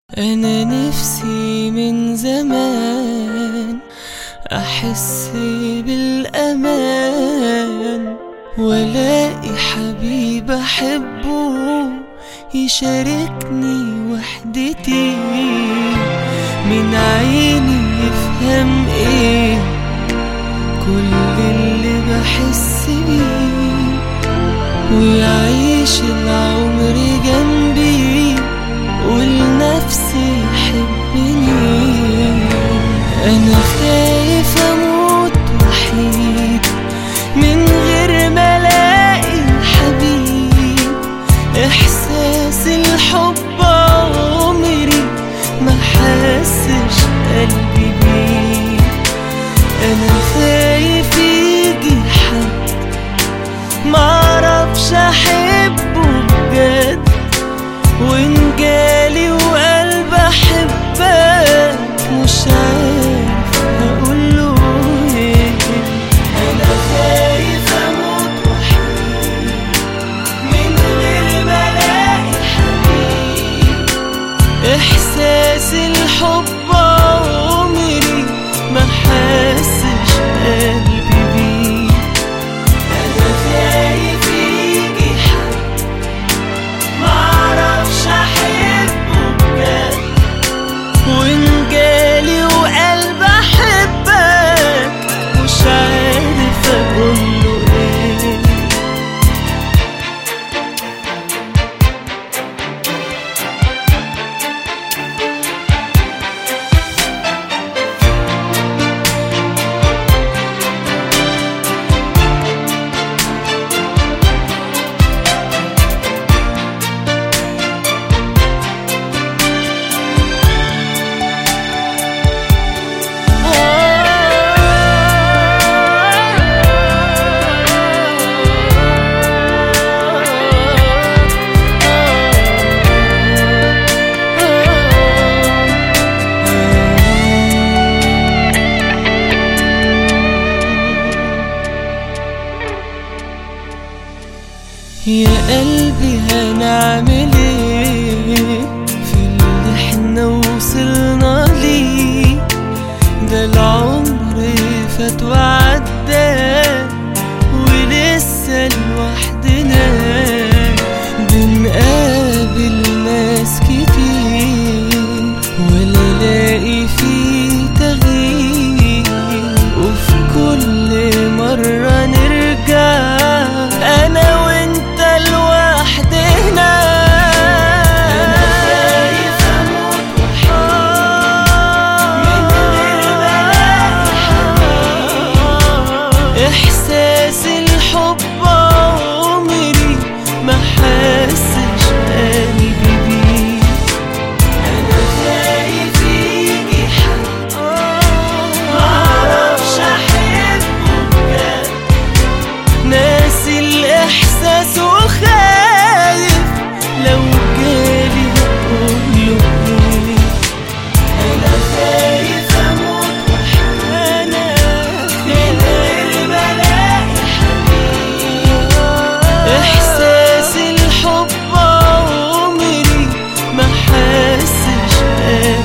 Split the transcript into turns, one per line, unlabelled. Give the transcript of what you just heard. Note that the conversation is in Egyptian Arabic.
أنا نفسي من زمان أحس بالأمان ولاقي حبيب أحبه يشاركني وحدتي من عيني يفهم إيه كل اللي بحس بيه ويعيش العمر جنبي ولنفسي يحبني انا خايف اموت وحيد من غير ما الاقي حبيب احساس الحب عمري ما حسش قلبي بيه انا خايف يجي حد معرفش احبه بجد وان جالي وقلب احبك مش عارف هقوله ايه انا خايف اموت وحيد من غير ما الاقي حبيب احساس الحب عمري ما حسش قلبي بيه انا خايف يجي حد معرفش احبه بجد وان جالي وقلب احبك مش عارف اقوله ايه يا قلبي هنعمل ايه في اللي احنا وصلنا ليه ده العمر فات وعدى ولسه لوحدنا بنقابل ناس كتير ولا لاقي فيه تغيير وفي كل مرة نرجع أنا وأنت لوحدنا أنا خايف أموت من غير ما ألاقي حبيب إحساس الحب عمري ما حسش قلبي بيه أنا خايف يجي حد معرفش أحبه بجد ناسي الإحساس وخايف لو جالي هقوله إيه أنا خايف أموت وحيد أنا من غير ما ألاقي حبيب إحساس الحب عمري ما حسش قلبي